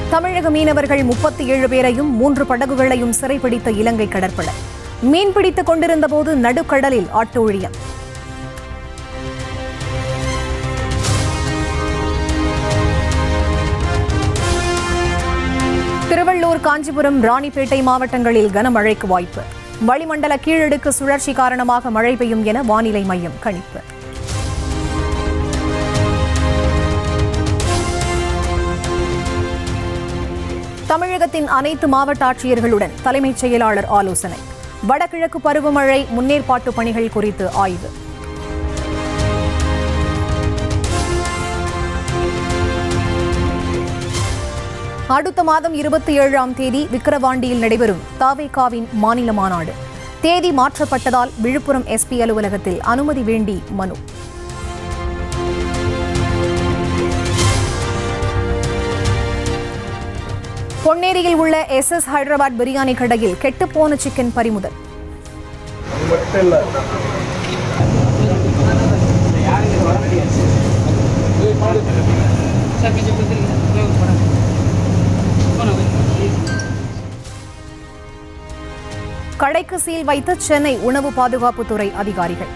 தமிழக மீனவர்கள் முப்பத்தி ஏழு பேரையும் மூன்று படகுகளையும் சிறைபிடித்த இலங்கை கடற்படை மீன்பிடித்துக் கொண்டிருந்தபோது நடுக்கடலில் ஆட்டோழியம் திருவள்ளூர் காஞ்சிபுரம் ராணிப்பேட்டை மாவட்டங்களில் கனமழைக்கு வாய்ப்பு வளிமண்டல கீழடுக்கு சுழற்சி காரணமாக மழை பெய்யும் என வானிலை மையம் கணிப்பு தமிழகத்தின் அனைத்து மாவட்ட ஆட்சியர்களுடன் தலைமைச் செயலாளர் ஆலோசனை வடகிழக்கு பருவமழை முன்னேற்பாட்டு பணிகள் குறித்து ஆய்வு அடுத்த மாதம் இருபத்தி ஏழாம் தேதி விக்கிரவாண்டியில் நடைபெறும் தாவேகாவின் மாநில மாநாடு தேதி மாற்றப்பட்டதால் விழுப்புரம் எஸ்பி அலுவலகத்தில் அனுமதி வேண்டி மனு பொன்னேரியில் உள்ள எஸ் எஸ் ஹைதராபாத் பிரியாணி கடையில் கெட்டுப்போன சிக்கன் பறிமுதல் மட்டும் இல்லை கடைக்கு சீல் வைத்த சென்னை உணவு பாதுகாப்புத்துறை அதிகாரிகள்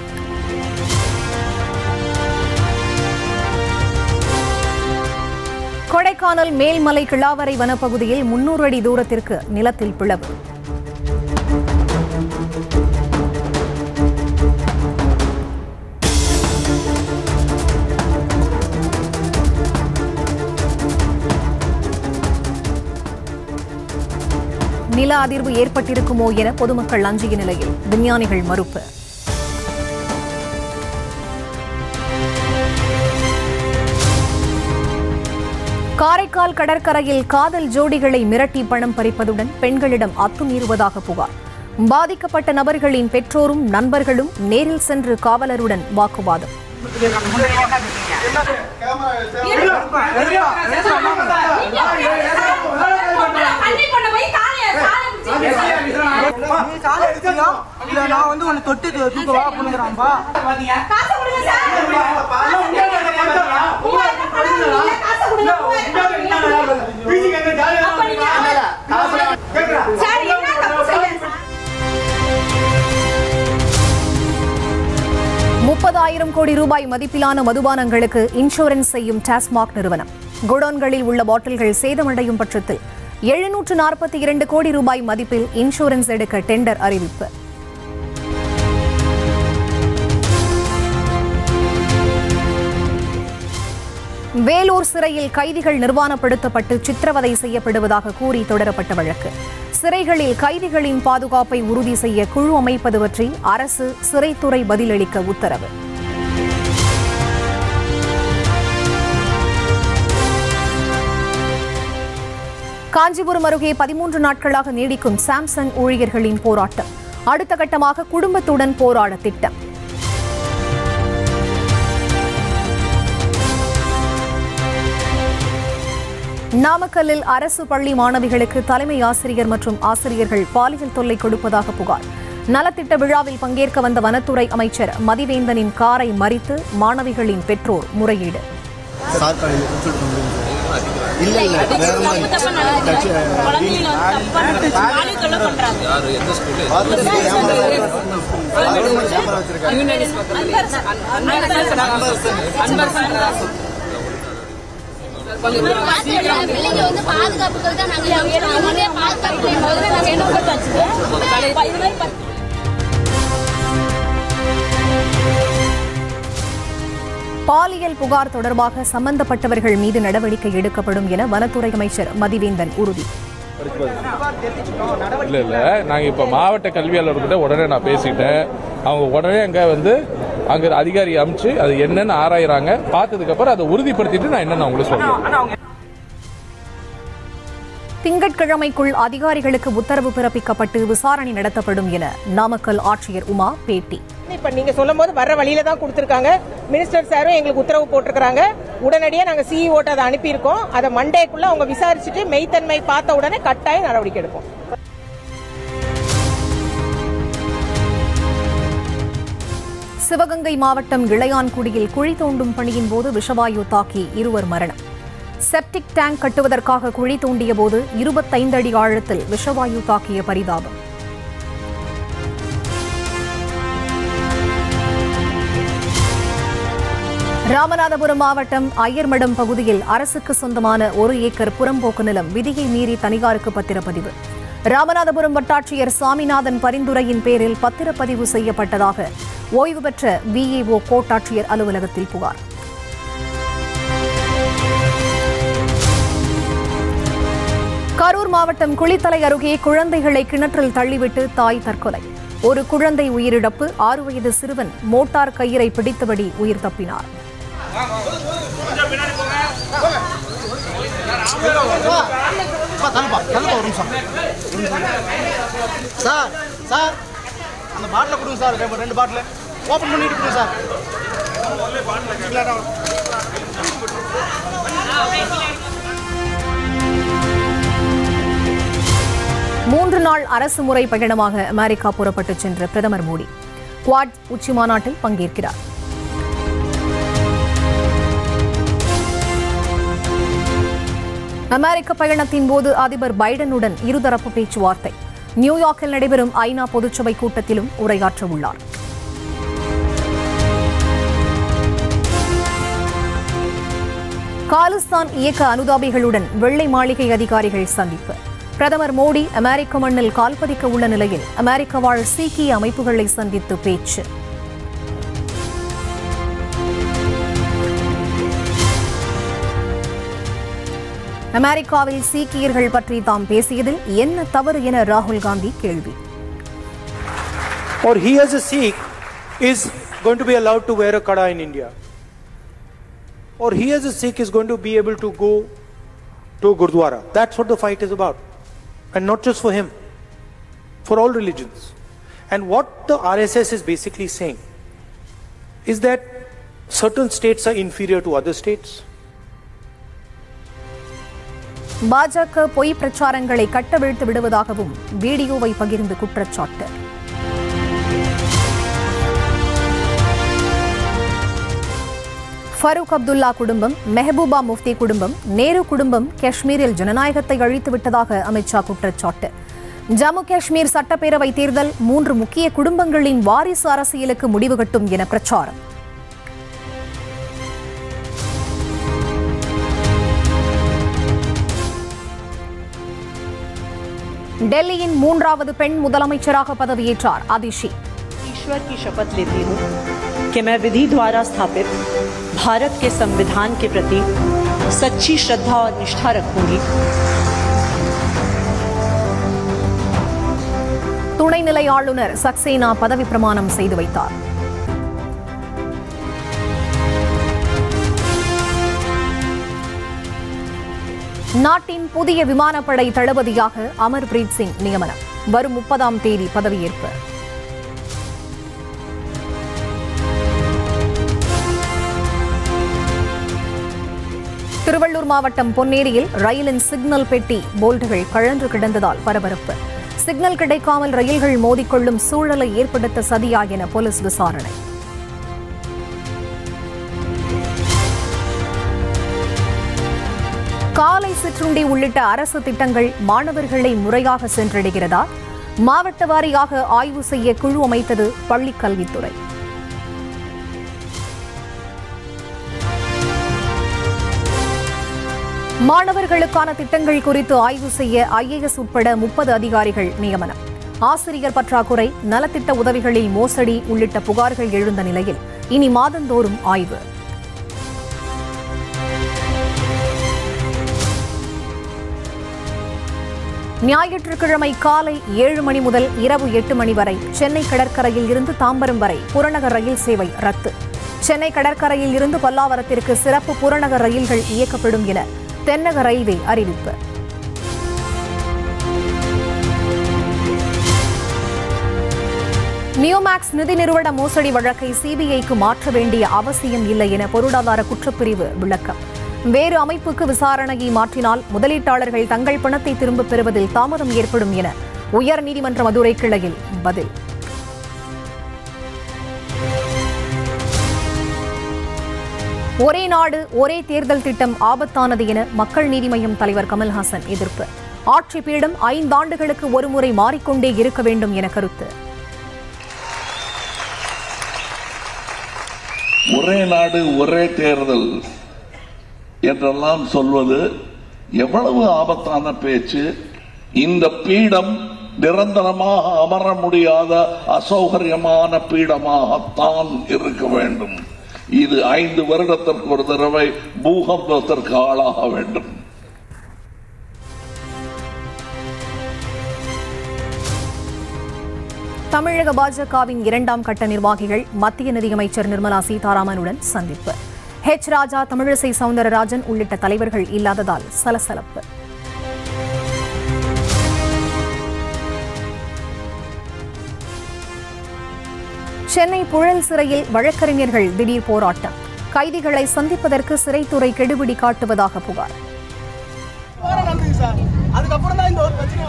கொடைக்கானல் மேல்மலை கிளாவரை வனப்பகுதியில் முன்னூறு அடி தூரத்திற்கு நிலத்தில் பிளவு நில அதிர்வு ஏற்பட்டிருக்குமோ என பொதுமக்கள் அஞ்சிய நிலையில் விஞ்ஞானிகள் மறுப்பு காரைக்கால் கடற்கரையில் காதல் ஜோடிகளை மிரட்டி பணம் பறிப்பதுடன் பெண்களிடம் அத்துமீறுவதாக புகார் பாதிக்கப்பட்ட நபர்களின் பெற்றோரும் நண்பர்களும் நேரில் சென்று காவலருடன் வாக்குவாதம் தண்ணி கொண்டு போய் காலைய காலை பிடிச்சி நீ காலை எடுத்தியா? இல்ல நான் வந்து உன்னை தொட்டு து- தூக்கவா பண்ணுங்கிறான்பா காசு கொடுங்க சார் மூவாயிரம் பணம் இல்ல, காசு கொடுங்க மூவாயிரம் பணம் இல்ல. அப்ப நீங்க சார் என்ன தப்பு செய்யல சார் முப்பதாயிரம் கோடி ரூபாய் மதிப்பிலான மதுபானங்களுக்கு இன்சூரன்ஸ் செய்யும் டாஸ்மாக் நிறுவனம் குடோன்களில் உள்ள பாட்டில்கள் சேதமடையும் பட்சத்தில் எழுநூற்று நாற்பத்தி இரண்டு கோடி ரூபாய் மதிப்பில் இன்சூரன்ஸ் எடுக்க டெண்டர் அறிவிப்பு வேலூர் சிறையில் கைதிகள் நிர்வாணப்படுத்தப்பட்டு சித்திரவதை செய்யப்படுவதாக கூறி தொடரப்பட்ட வழக்கு சிறைகளில் கைதிகளின் பாதுகாப்பை உறுதி செய்ய குழு அமைப்பது பற்றி அரசு சிறைத்துறை பதிலளிக்க உத்தரவு காஞ்சிபுரம் அருகே பதிமூன்று நாட்களாக நீடிக்கும் சாம்சங் ஊழியர்களின் போராட்டம் அடுத்த கட்டமாக குடும்பத்துடன் போராட திட்டம் நாமக்கல்லில் அரசு பள்ளி மாணவிகளுக்கு தலைமை ஆசிரியர் மற்றும் ஆசிரியர்கள் பாலியல் தொல்லை கொடுப்பதாக புகார் நலத்திட்ட விழாவில் பங்கேற்க வந்த வனத்துறை அமைச்சர் மதிவேந்தனின் காரை மறித்து மாணவிகளின் பெற்றோர் முறையீடு சார் கடையில் கொடுத்துட்டு வந்துருங்க சார். இல்ல இல்ல வேற மாதிரி கட்சி பார்த்துட்டு கேமரா வச்சிருக்காங்க பிள்ளைங்க வந்து பாதுகாப்புக்கு தான் நாங்க யோசிக்கிறோம். அவங்களே பாதுகாப்பு முதல்ல நாங்க என்ன கொடுத்தாச்சு பாலியல் புகார் தொடர்பாக சம்பந்தப்பட்டவர்கள் மீது நடவடிக்கை எடுக்கப்படும் என வனத்துறை அமைச்சர் மதிவேந்தன் உறுதி இல்லை இல்லை நாங்கள் இப்போ மாவட்ட கல்வியாளர்கிட்ட உடனே நான் பேசிட்டேன் அவங்க உடனே அங்கே வந்து அங்கே அதிகாரி அமிச்சு அது என்னன்னு ஆராயிறாங்க பார்த்ததுக்கப்புறம் அதை உறுதிப்படுத்திட்டு நான் என்னன்னு அவங்களுக்கு சொல்றேன் திங்கட்கிழமைக்குள் அதிகாரிகளுக்கு உத்தரவு பிறப்பிக்கப்பட்டு விசாரணை நடத்தப்படும் என நாமக்கல் ஆட்சியர் உமா பேட்டி இப்ப நீங்க சொல்லும் போது வர்ற வழியில தான் கொடுத்துருக்காங்க மினிஸ்டர் சாரும் எங்களுக்கு உத்தரவு போட்டிருக்காங்க உடனடியாக நாங்க சிஇஓட்ட அதை அனுப்பியிருக்கோம் அதை மண்டேக்குள்ள அவங்க விசாரிச்சுட்டு மெய்த்தன்மை பார்த்த உடனே கட்டாயம் நடவடிக்கை எடுப்போம் சிவகங்கை மாவட்டம் இளையான்குடியில் குழி தோண்டும் பணியின் போது விஷவாயு தாக்கி இருவர் மரணம் செப்டிக் டேங்க் கட்டுவதற்காக குழி தோண்டிய போது இருபத்தைந்து அடி ஆழத்தில் விஷவாயு தாக்கிய பரிதாபம் ராமநாதபுரம் மாவட்டம் ஐயர்மடம் பகுதியில் அரசுக்கு சொந்தமான ஒரு ஏக்கர் புறம்போக்கு நிலம் விதியை மீறி தனியாருக்கு பத்திரப்பதிவு ராமநாதபுரம் வட்டாட்சியர் சாமிநாதன் பரிந்துரையின் பேரில் பத்திரப்பதிவு செய்யப்பட்டதாக ஓய்வு பெற்ற விஏஓ கோட்டாட்சியர் அலுவலகத்தில் புகார் கரூர் மாவட்டம் குளித்தலை அருகே குழந்தைகளை கிணற்றில் தள்ளிவிட்டு தாய் தற்கொலை ஒரு குழந்தை உயிரிழப்பு ஆறு வயது சிறுவன் மோட்டார் கயிறை பிடித்தபடி உயிர் தப்பினார் தள்ளுப்பா தள்ளுப்பா ஒரு நிமிஷம் சார் சார் அந்த பாட்டில் கொடுங்க சார் ரெண்டு- ரெண்டு பாட்டில் ஓப்பன் பண்ணிட்டு கொடுங்க சார் மூன்று நாள் அரசு முறை பயணமாக அமெரிக்கா புறப்பட்டுச் சென்ற பிரதமர் மோடி குவாட் உச்சி மாநாட்டில் பங்கேற்கிறார் அமெரிக்க பயணத்தின் போது அதிபர் பைடனுடன் இருதரப்பு பேச்சுவார்த்தை நியூயார்க்கில் நடைபெறும் ஐநா பொதுச்சபை கூட்டத்திலும் உரையாற்ற உள்ளார் காலிஸ்தான் இயக்க அனுதாபிகளுடன் வெள்ளை மாளிகை அதிகாரிகள் சந்திப்பு பிரதமர் மோடி அமெரிக்க மண்ணில் கால்பதிக்க உள்ள நிலையில் அமெரிக்க வாழ் சீக்கிய அமைப்புகளை சந்தித்து பேச்சு அமெரிக்காவில் சீக்கியர்கள் பற்றி தாம் பேசியதில் என்ன தவறு என ராகுல் காந்தி கேள்வி or he as a Sikh is going to be allowed to wear a kada in India. Or he as a Sikh is going to be able to go to Gurdwara. That's what the fight is about. And not just for him, for all religions. And what the RSS is basically saying is that certain states are inferior to other states. பாஜக பொய் பிரச்சாரங்களை கட்டவிழ்த்து விடுவதாகவும் வீடியோவை பகிர்ந்து குற்றச்சாட்டு ஃபரூக் அப்துல்லா குடும்பம் மெஹபூபா முஃப்தி குடும்பம் நேரு குடும்பம் காஷ்மீரில் ஜனநாயகத்தை அழித்து விட்டதாக அமித்ஷா குற்றச்சாட்டு ஜம்மு காஷ்மீர் சட்டப்பேரவை தேர்தல் மூன்று முக்கிய குடும்பங்களின் வாரிசு அரசியலுக்கு முடிவு கட்டும் என பிரச்சாரம் டெல்லியின் மூன்றாவது பெண் முதலமைச்சராக பதவியேற்றார் அதிஷி ईश्वर की शपथ लेती हूँ कि मैं विधि द्वारा स्थापित भारत के संविधान के प्रति सच्ची श्रद्धा और निष्ठा रखूंगी துணைநிலை ஆளுநர் சக்சேனா பதவி பிரமாணம் செய்து வைத்தார் நாட்டின் புதிய விமானப்படை தளபதியாக அமர்பிரீத் சிங் நியமனம் வரும் முப்பதாம் தேதி பதவியேற்பு திருவள்ளூர் மாவட்டம் பொன்னேரியில் ரயிலின் சிக்னல் பெட்டி போல்ட்டுகள் கழன்று கிடந்ததால் பரபரப்பு சிக்னல் கிடைக்காமல் ரயில்கள் மோதிக்கொள்ளும் சூழலை ஏற்படுத்த சதியா என போலீஸ் விசாரணை காலை சிற்றுண்டி உள்ளிட்ட அரசு திட்டங்கள் மாணவர்களை முறையாக சென்றடைகிறதா மாவட்ட வாரியாக ஆய்வு செய்ய குழு அமைத்தது பள்ளிக் கல்வித்துறை மாணவர்களுக்கான திட்டங்கள் குறித்து ஆய்வு செய்ய ஐஏஎஸ் உட்பட முப்பது அதிகாரிகள் நியமனம் ஆசிரியர் பற்றாக்குறை நலத்திட்ட உதவிகளில் மோசடி உள்ளிட்ட புகார்கள் எழுந்த நிலையில் இனி மாதந்தோறும் ஆய்வு ஞாயிற்றுக்கிழமை காலை ஏழு மணி முதல் இரவு எட்டு மணி வரை சென்னை கடற்கரையில் இருந்து தாம்பரம் வரை புறநகர் ரயில் சேவை ரத்து சென்னை கடற்கரையில் இருந்து பல்லாவரத்திற்கு சிறப்பு புறநகர் ரயில்கள் இயக்கப்படும் என தென்னக ரயில்வே அறிவிப்பு நியோமேக்ஸ் நிதி நிறுவன மோசடி வழக்கை சிபிஐக்கு மாற்ற வேண்டிய அவசியம் இல்லை என பொருளாதார குற்றப்பிரிவு விளக்கம் வேறு அமைப்புக்கு விசாரணையை மாற்றினால் முதலீட்டாளர்கள் தங்கள் பணத்தை திரும்பப் பெறுவதில் தாமதம் ஏற்படும் என உயர்நீதிமன்ற மதுரை கிளையில் பதில் ஒரே நாடு ஒரே தேர்தல் திட்டம் ஆபத்தானது என மக்கள் நீதி மய்யம் தலைவர் கமல்ஹாசன் எதிர்ப்பு ஆட்சி பீடம் ஐந்தாண்டுகளுக்கு ஒருமுறை மாறிக்கொண்டே இருக்க வேண்டும் என கருத்து ஒரே நாடு ஒரே தேர்தல் என்றெல்லாம் சொல்வது எவ்வளவு ஆபத்தான பேச்சு இந்த பீடம் நிரந்தரமாக அமர முடியாத அசௌகரியமான பீடமாகத்தான் இருக்க வேண்டும் இது ஐந்து வருடத்திற்கு ஒரு தடவை பூகம்பத்திற்கு ஆளாக வேண்டும் தமிழக பாஜகவின் இரண்டாம் கட்ட நிர்வாகிகள் மத்திய நிதியமைச்சர் நிர்மலா சீதாராமனுடன் சந்திப்பு ஹெச் ராஜா தமிழிசை சவுந்தரராஜன் உள்ளிட்ட தலைவர்கள் இல்லாததால் சலசலப்பு சென்னை புழல் சிறையில் வழக்கறிஞர்கள் திடீர் போராட்டம் கைதிகளை சந்திப்பதற்கு சிறைத்துறை கெடுபிடி காட்டுவதாக புகார் வாரம் நடந்தது சார் அதுக்கப்புறம் தான் இந்த ஒரு பிரச்சனை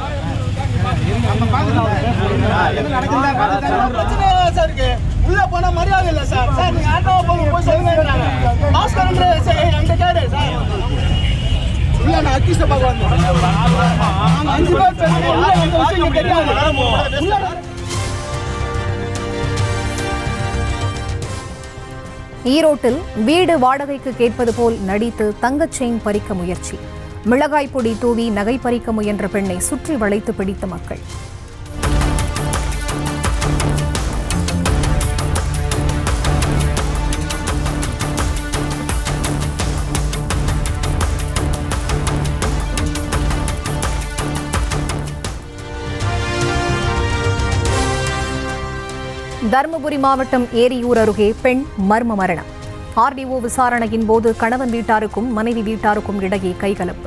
என்ன நடக்குதுன்னா பிரச்சனை சார் இருக்கு உள்ள போனா மரியாதை இல்ல சார் சார் நீங்க ஆட்டோவா போங்க போய் சொல்லுங்க பாஸ்கர் என்கிட்ட கேடு சார் உள்ள நான் அக்கிஸ்ட பார்க்க வந்தேன் நாங்க அஞ்சு பேர் சேர்ந்து உள்ள எந்த விஷயம் இங்க தெரியாது உள்ள ஈரோட்டில் வீடு வாடகைக்கு கேட்பது போல் நடித்து தங்கச் செயின் பறிக்க முயற்சி மிளகாய் பொடி தூவி நகை பறிக்க முயன்ற பெண்ணை சுற்றி வளைத்து பிடித்த மக்கள் தருமபுரி மாவட்டம் ஏரியூர் அருகே பெண் மர்ம மரணம் ஆர்டிஓ விசாரணையின் போது கணவன் வீட்டாருக்கும் மனைவி வீட்டாருக்கும் இடையே கைகலப்பு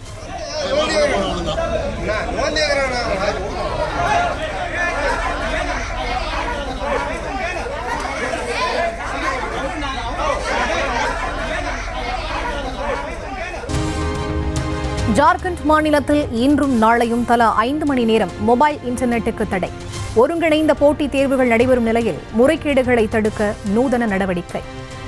ஜார்க்கண்ட் மாநிலத்தில் இன்றும் நாளையும் தலா ஐந்து மணி நேரம் மொபைல் இன்டர்நெட்டுக்கு தடை ஒருங்கிணைந்த போட்டித் தேர்வுகள் நடைபெறும் நிலையில் முறைகேடுகளை தடுக்க நூதன நடவடிக்கை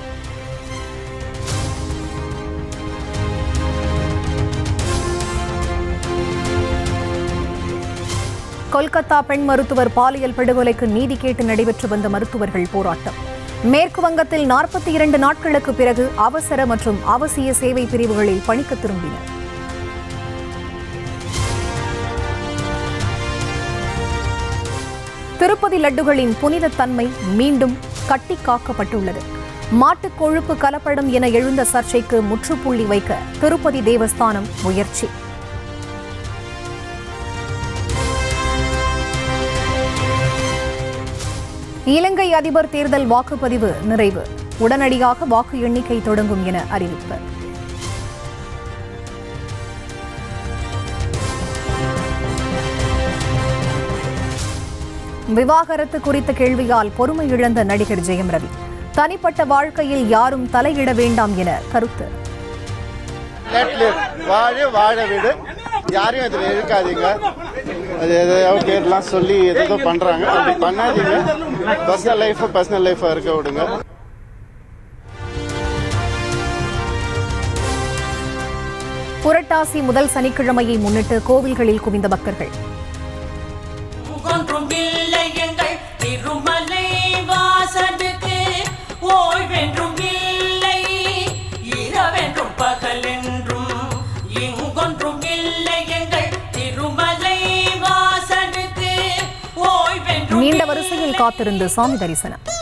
கொல்கத்தா பெண் மருத்துவர் பாலியல் படுகொலைக்கு நீதி கேட்டு நடைபெற்று வந்த மருத்துவர்கள் போராட்டம் மேற்கு வங்கத்தில் நாற்பத்தி இரண்டு நாட்களுக்கு பிறகு அவசர மற்றும் அவசிய சேவை பிரிவுகளில் பணிக்கு திரும்பினர் திருப்பதி லட்டுகளின் புனித தன்மை மீண்டும் கட்டி காக்கப்பட்டுள்ளது மாட்டுக் கொழுப்பு கலப்படம் என எழுந்த சர்ச்சைக்கு முற்றுப்புள்ளி வைக்க திருப்பதி தேவஸ்தானம் முயற்சி இலங்கை அதிபர் தேர்தல் வாக்குப்பதிவு நிறைவு உடனடியாக வாக்கு எண்ணிக்கை தொடங்கும் என அறிவிப்பு விவாகரத்து குறித்த கேள்வியால் பொறுமை இழந்த நடிகர் ஜெயம் ரவி தனிப்பட்ட வாழ்க்கையில் யாரும் தலையிட வேண்டாம் என கருத்து லெட் லிவ் வாழ வாழ விடு யாரையும் அதில் இழுக்காதீங்க அது எதையோ பேர்லாம் சொல்லி எதோ பண்றாங்க அப்படி பண்ணாதீங்க பர்சனல் லைஃப் பர்சனல் லைஃபா இருக்க விடுங்க புரட்டாசி முதல் சனிக்கிழமையை முன்னிட்டு கோவில்களில் குவிந்த பக்தர்கள் ஒன்றும் இல்லை எங்கள் திருமலை வாசனுக்கு ஓய்வென்றும் இல்லை இரவென்றும் பகலென்றும் இங்கொன்றும் இல்லை எங்கள் திருமலை வாசனுக்கு ஓய்வென்றும் நீண்ட வரிசையில் காத்திருந்து சாமி தரிசனம்